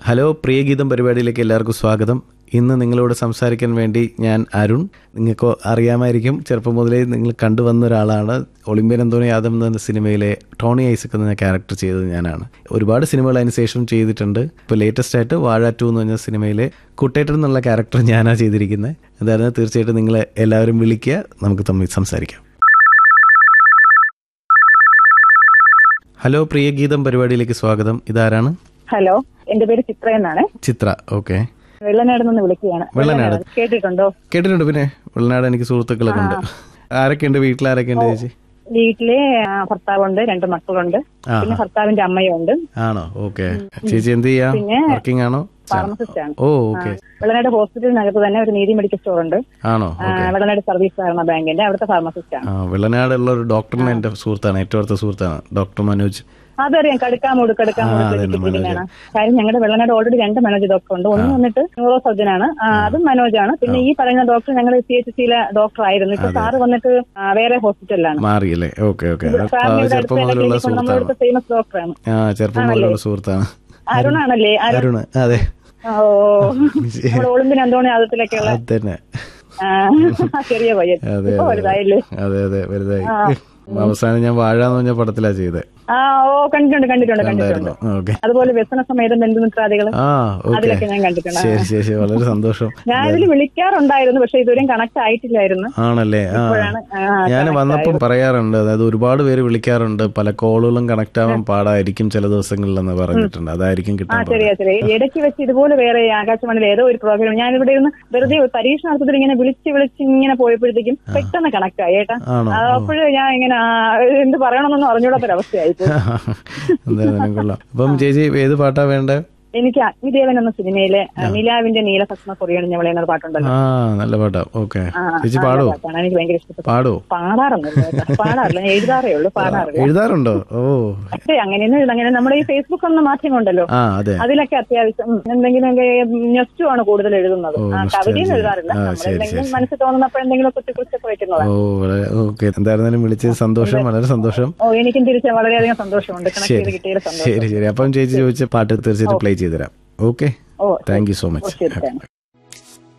Hello പ്രിയഗീതം പരിപാടിയിലേക്ക് എല്ലാവർക്കും സ്വാഗതം ഇന്ന് നിങ്ങളോട് സംസാരിക്കാൻ വേണ്ടി ഞാൻ അരുൺ നിങ്ങൾക്ക് അറിയാമായിരിക്കും ചെറുപ്പം മുതലേ നിങ്ങൾ കണ്ടുവന്ന ഒരാളാണ് ഒളിമ്പ്യൻ അന്തോണി യാദവ് എന്ന സിനിമയിലെ ടോണി ഐസക് എന്ന ക്യാരക്ടർ ചെയ്തത് ഞാനാണ് ഒരുപാട് സിനിമകൾ അതിന് ശേഷം ചെയ്തിട്ടുണ്ട് ഇപ്പോൾ ലേറ്റസ്റ്റ് ആയിട്ട് വാഴ ടു എന്ന് പറഞ്ഞ സിനിമയിലെ കുട്ടേട്ടൻ എന്നുള്ള ക്യാരക്ടർ ഞാനാണ് ചെയ്തിരിക്കുന്നത് എന്തായിരുന്നു തീർച്ചയായിട്ടും നിങ്ങൾ എല്ലാവരും വിളിക്കുക നമുക്ക് തമ്മിൽ സംസാരിക്കാം ഹലോ പ്രിയഗീതം പരിപാടിയിലേക്ക് സ്വാഗതം ഇതാരാണ് ഹലോ എന്റെ പേര് ചിത്ര എന്നാണ് ചിത്ര ഓക്കെ വെള്ളനാട് നിന്ന് വിളിക്കുകയാണ് വെള്ളനാട്. കേട്ടിട്ടുണ്ടോ കേട്ടിട്ടുണ്ട് പിന്നെ വെള്ളനാട് എനിക്ക് സുഹൃത്തുക്കളൊക്കെ ഉണ്ട് ആരൊക്കെയുണ്ട് വീട്ടിൽ ആരൊക്കെയുണ്ട് ചേച്ചി വീട്ടിലെ ആ, ഭർത്താവുണ്ട് രണ്ട് മക്കളുണ്ട് ആ പിന്നെ ഭർത്താവിന്റെ അമ്മയുണ്ട് ആണോ ഓക്കെ ചേച്ചി എന്ത് ചെയ്യാ പിന്നെ വർക്കിംഗ് ആണോ ഫാർമസിസ്റ്റ് ആണ് ഓ ഓക്കെ വെള്ളനാട് ഹോസ്പിറ്റലിനകത്ത് തന്നെ ഒരു നീതി മെഡിക്കൽ സ്റ്റോർ ഉണ്ട് ആണോ ആ, വെള്ളനാട് സർവീസ് സഹകരണ ബാങ്കിന്റെ അവിടുത്തെ ഫാർമസിസ്റ്റ് ആണ് ആ വെള്ളനാടുള്ള ഒരു ഡോക്ടറിനെ എന്റെ സുഹൃത്താണ് ഏറ്റവും അടുത്ത സുഹൃത്താണ് ഡോക്ടർ മനോജ് അതറിയാം കടുക്കാമൂട് കടുക്കാമൂട് ആ, അതന്നെ, ക്ലിനിക്കിലാണ് കാര്യം ഞങ്ങളുടെ വെള്ളനാട് ഓൾറെഡി രണ്ട് മനോജ് ഡോക്ടർ ഉണ്ട് ഒന്ന് വന്നിട്ട് ന്യൂറോ സർജൻ ആണ് ആ, അതും മനോജാണ് പിന്നെ ഈ പറയുന്ന ഡോക്ടർ ഞങ്ങൾ സി എച്ച് സിയിലെ ഡോക്ടർ ആയിരുന്നു ഇപ്പൊ സാറ് വന്നിട്ട് ആ, വേറെ ഹോസ്പിറ്റലിലാണ് മാറിയല്ലേ ഓക്കെ ഓക്കെ ഫാമിലിയുടെ ചെറുപ്പം അടുത്ത് മുതലുള്ള ക്ലിനിക്കുണ്ട് സുഹൃത്താണ് നമ്മളടുത്ത ഫേമസ് ഡോക്ടറാണ് ആ ചെറുപ്പം മുതലുള്ള സുഹൃത്താണ് അരുണാണല്ലേ അരുൺ അരുണ് അതെ ഓ നമ്മുടെ ഒളിമ്പിന് അന്തോണി ആദത്തിലൊക്കെയുള്ള അത് തന്നെ ആ, ചെറിയ പയ്യൻ അതെ ഇപ്പൊ വലുതായില്ലേ അതെ അതെ വലുതായി അവസാനം ഞാൻ വാഴ എന്ന് പറഞ്ഞ പടത്തിലാ ചെയ്തേ ആ ഓ കണ്ടിട്ടുണ്ട് കണ്ടിട്ടുണ്ട് കണ്ടിട്ടുണ്ട് ഉണ്ടായിരുന്നു ഓക്കെ അതുപോലെ വ്യസന സമേതം ബന്ധുമിത്രാദികൾ ആ ഓക്കെ അതിലൊക്കെ ഞാൻ കണ്ടിട്ടുണ്ട് ശരി ശരി ശരി വളരെ സന്തോഷം ഞാൻ ഇതിൽ വിളിക്കാറുണ്ടായിരുന്നു പക്ഷെ ഇതുവരെയും കണക്ട് ആയിട്ടില്ലായിരുന്നു ആണല്ലേ ആ ഇപ്പോഴാണ് ആ, ഞാൻ connect വന്നപ്പം പറയാറുണ്ട് അതായത് ഒരുപാട് പേര് വിളിക്കാറുണ്ട് പല കോളുകളും കണക്ട് ആവാൻ പാടായിരിക്കും ചില ദിവസങ്ങളിലെന്ന് പറഞ്ഞിട്ടുണ്ട് അതായിരിക്കും ആ കിട്ടാൻ ചെറിയ ചെറിയ ഇടയ്ക്ക് വെച്ച് ഇതുപോലെ വേറെ ആകാശവാണിയിൽ ഏതോ ഒരു പ്രോഗ്രാം ഞാൻ ഇവിടെ ഇരുന്ന് വെറുതെ ഒരു പരീക്ഷണാർത്ഥത്തിൽ ഇങ്ങനെ വിളിച്ച് വിളിച്ച് ഇങ്ങനെ പോയപ്പോഴത്തേക്കും പെട്ടെന്ന് കണക്ട് ആയി ഏട്ടാ ആണോ അപ്പോഴും ഞാൻ ഇങ്ങനെ ആ, എന്ത് പറയണമെന്നൊന്നും അറിഞ്ഞൂടാത്തൊരവസ്ഥയായി എന്തായാലും കൊള്ളാം അപ്പം ചേച്ചി ഏത് പാട്ടാ വേണ്ടേ എനിക്ക് അഗ്നിദേവൻ എന്ന സിനിമയിലെ ആ, നിലാവിന്റെ നീലഭസ്മ കൊറിയാണ് ഞാൻ വിളയുന്ന പാട്ടുണ്ടല്ലോ ആ നല്ല പാട്ടാ ഓക്കെ ആ, ചേച്ചി ആ, പാടോ പാട്ടാണ് എനിക്ക് ഭയങ്കര ഇഷ്ടപ്പെട്ടു പാടോ പാടാറൊന്നുമില്ല കേട്ടോ. പാടാറില്ല ഞാൻ എഴുതാറേ ഉള്ളൂ പാടാറില്ല എഴുതാറുണ്ടോ ഓ പക്ഷേ അങ്ങനെയൊന്നും എഴുതാ- അങ്ങനെ നമ്മുടെ ഈ ഫേസ്ബുക്ക് എന്ന മാധ്യമമുണ്ടല്ലോ ആ അതെ അതിലൊക്കെ അത്യാവശ്യം ഉം, എന്തെങ്കിലും നെസ്റ്റു ആണ് കൂടുതൽ എഴുതുന്നത് ഓ, ആ, nostalgia. കവിതയൊന്നും എഴുതാറില്ല ആ, നമ്മൾ ശരി, എന്തെങ്കിലും ശരി. മനസ്സിൽ തോന്നുന്നപ്പോൾ എന്തെങ്കിലും കുത്തി കുറിച്ചൊക്കെ വെക്കുന്നതാണ് ഓ വളരെ ഓക്കെ എന്തായിരുന്നാലും വിളിച്ചത് സന്തോഷം വളരെ സന്തോഷം ഓ എനിക്കും തിരിച്ച് വളരെയധികം സന്തോഷമുണ്ട് കണക്ട് ചെയ്ത് ശരി കിട്ടിയ സന്തോഷം ശരി ശരി അപ്പം ചേച്ചി ചോദിച്ച പാട്ട് തീർച്ചയായിട്ടും പ്ലേ ചെയ്തുതരാം okay oh thank you so oh much ശരി താങ്ക്